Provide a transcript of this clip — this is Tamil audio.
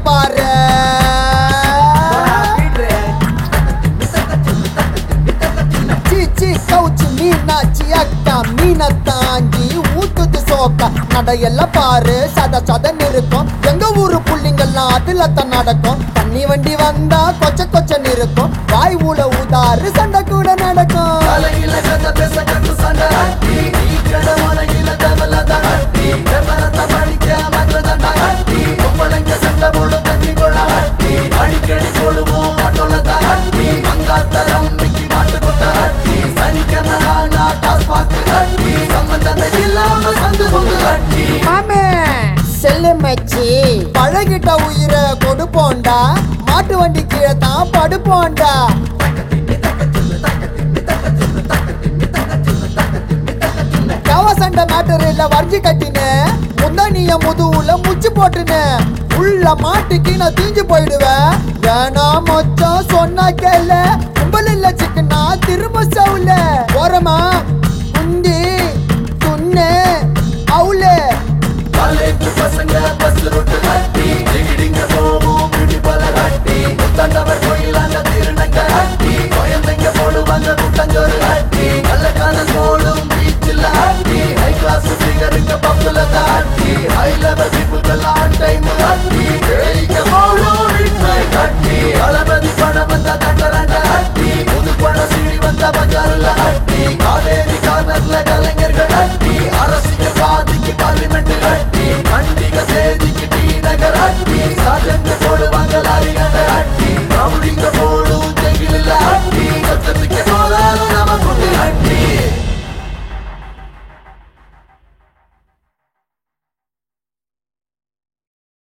பாரு சீச்சி கவுச்சு மீனாச்சி அக்கா மீனை தாங்கி ஊத்துது சோக்கா நடையெல்லாம் பாரு சத சதன்னு இருக்கும் எங்க ஊரு புள்ளிங்கெல்லாம் அதுல தான் நடக்கும் தண்ணி வண்டி வந்தா கொச்ச கொச்சன்னு இருக்கும் வாய் ஊல ஊதாரு சண்டை கூட நடக்கும் அடிக்கடி போடுவோம் ஆட்டோல தான் ஹட்டி அங்காத்தரம் மிக்கி மாட்டு கொட்ட ஹட்டி சனிக்கனா டாஸ் பாக்கு ஹட்டி சம்பந்தத்தை இல்லாம சந்து பொங்கு ஹட்டி மாமே செல்லு மச்சி பழகிட்ட உயிரை கொடுப்போண்டா மாட்டு வண்டி கீழே தான் படுப்போண்டா கவ சண்டை மேட்டரில் வரைஞ்சி கட்டினு முந்தனிய முதுவுல முச்சு போட்டுனு உள்ள மாட்டுக்கு நான் தீஞ்சு போயிடுவேன் வேணாம் மொச்சம் சொன்னா கேள கும்பல் இல்ல சிக்கனா திரும்ப சவுல ஓரமா குண்டி துண்ணு அவுலே காலேஜ் பசங்க பஸ் ரூட்டு ஹட்டி டிங்கிடிங்க போவோம் பிடி பல ஹட்டி முத்தாண்டவர் கோயில் அந்த திருநங்க ஹட்டி குழந்தைங்க போடுவாங்க கூட்டஞ்சோறு ஹட்டி கள்ளக்கான போடும் பீச்சில் ஹட்டி ஹை கிளாஸ் ஃபிகருங்க பப்புல ஹட்டி high level people on time ஹட்டி ஜெயிக்க போடும் ரிட்மைட் ஹட்டி அளபதி பணம் வந்த தட்டரண்ட ஹட்டி புது பணம் சீடி வந்த பஜார்ல ஹட்டி காவேரி கார்னர்ல